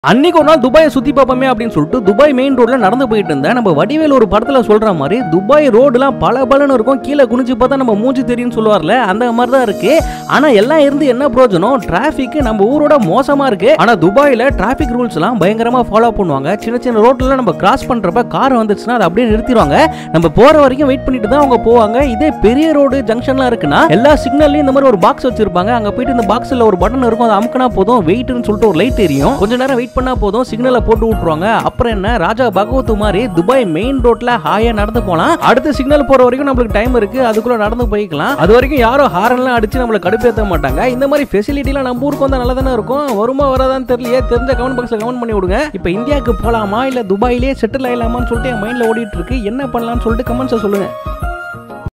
அன்னைக்கு ஒரு நாள் துபாயை சுத்தி பார்ப்போமே அப்படின்னு சொல்லிட்டு துபாய் மெயின் ரோட்ல நடந்து போயிட்டு இருந்தேன் நம்ம வடிவேல் ஒரு படத்துல சொல்ற மாதிரி துபாய் ரோடுலாம் பல பலன்னு இருக்கும் கீழே குனிஞ்சு பார்த்தா நம்ம மூஞ்சி தெரியும்னு சொல்லுவார்ல அந்த மாதிரி தான் இருக்கு ஆனா எல்லாம் இருந்து என்ன பிரயோஜனம் டிராபிக் நம்ம ஊரோட மோசமா இருக்கு ஆனா துபாயில டிராபிக் ரூல்ஸ் எல்லாம் பயங்கரமா ஃபாலோ பண்ணுவாங்க சின்ன சின்ன ரோட்ல நம்ம கிராஸ் பண்றப்ப கார் வந்துச்சுன்னா அதை அப்படியே நிறுத்திடுவாங்க நம்ம போற வரைக்கும் வெயிட் பண்ணிட்டு தான் அவங்க போவாங்க இதே பெரிய ரோடு ஜங்ஷன்லாம் இருக்குன்னா எல்லா சிக்னல்லையும் இந்த மாதிரி ஒரு பாக்ஸ் வச்சிருப்பாங்க அங்க போயிட்டு இந்த பாக்ஸ்ல ஒரு பட்டன் இருக்கும் அதை அமுக்கினா போதும் வெயிட்னு சொல்லிட்டு ஒரு லைட் எரியும் கொஞ்ச நேரம் வெயிட் பண்ணா போதும் சிக்னலை போட்டு விட்டுருவாங்க அப்புறம் என்ன ராஜா பகவத் மாதிரி துபாய் மெயின் ரோட்ல ஹாயா நடந்து போலாம் அடுத்த சிக்னல் போற வரைக்கும் நம்மளுக்கு டைம் இருக்கு அதுக்குள்ள நடந்து போய்க்கலாம் அது வரைக்கும் யாரும் ஹாரன்லாம் அடிச்சு நம்மள கடுப்பேற்ற மாட்டாங்க இந்த மாதிரி ஃபெசிலிட்டிலாம் நம்ம ஊருக்கு வந்தா நல்லா தானே இருக்கும் வருமா வராதான்னு தெரியலையே தெரிஞ்ச கமெண்ட் பாக்ஸ்ல கமெண்ட் பண்ணி விடுங்க இப்போ இந்தியாவுக்கு போலாமா இல்ல துபாயிலே செட்டில் ஆயிடலாமான்னு சொல்லிட்டு என் மைண்ட்ல ஓடிட்டு இருக்கு என்ன பண்ணலாம்னு சொல்லிட்டு கமெண்ட்ஸை சொல்லுங்க